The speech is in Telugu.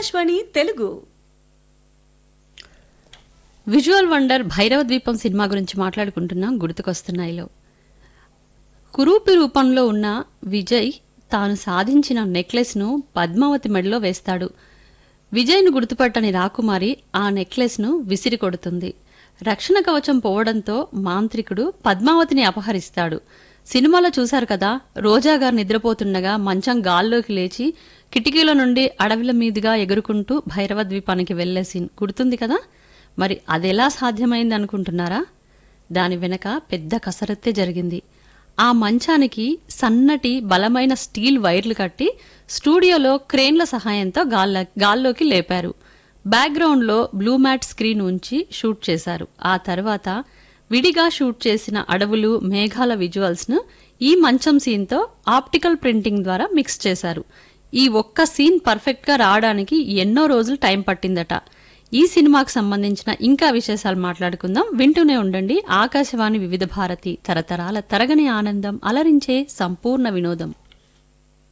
Akashvani Telugu visual wonder Bhairava Dweepam cinema గురించి మాట్లాడుకుంటున్నాం గుర్తుకొస్తున్నాయిలో కురూపి రూపంలో ఉన్న విజయ్ తాను సాధించిన నెక్లెస్ను పద్మావతి మెడలో వేస్తాడు విజయ్ను గుర్తుపట్టని రాకుమారి ఆ నెక్లెస్ను విసిరి కొడుతుంది రక్షణ కవచం పోవడంతో మాంత్రికుడు పద్మావతిని అపహరిస్తాడు సినిమాలో చూశారు కదా రోజా గారు నిద్రపోతుండగా మంచం గాల్లోకి లేచి కిటికీల నుండి అడవిల మీదుగా ఎగురుకుంటూ భైరవ ద్వీపానికి వెళ్లే సీన్ గుర్తుంది కదా మరి అదెలా సాధ్యమైంది అనుకుంటున్నారా దాని వెనక పెద్ద కసరత్తే జరిగింది ఆ మంచానికి సన్నటి బలమైన స్టీల్ వైర్లు కట్టి స్టూడియోలో క్రేన్ల సహాయంతో గాల్ల గాల్లోకి లేపారు బ్యాక్గ్రౌండ్లో బ్లూ మ్యాట్ స్క్రీన్ ఉంచి షూట్ చేశారు ఆ తర్వాత విడిగా షూట్ చేసిన అడవులు మేఘాల విజువల్స్ను ఈ మంచం సీన్తో ఆప్టికల్ ప్రింటింగ్ ద్వారా మిక్స్ చేశారు ఈ ఒక్క సీన్ పర్ఫెక్ట్గా రావడానికి ఎన్నో రోజులు టైం పట్టిందట ఈ సినిమాకు సంబంధించిన ఇంకా విశేషాలు మాట్లాడుకుందాం వింటూనే ఉండండి ఆకాశవాణి వివిధ భారతి తరతరాల తరగని ఆనందం అలరించే సంపూర్ణ వినోదం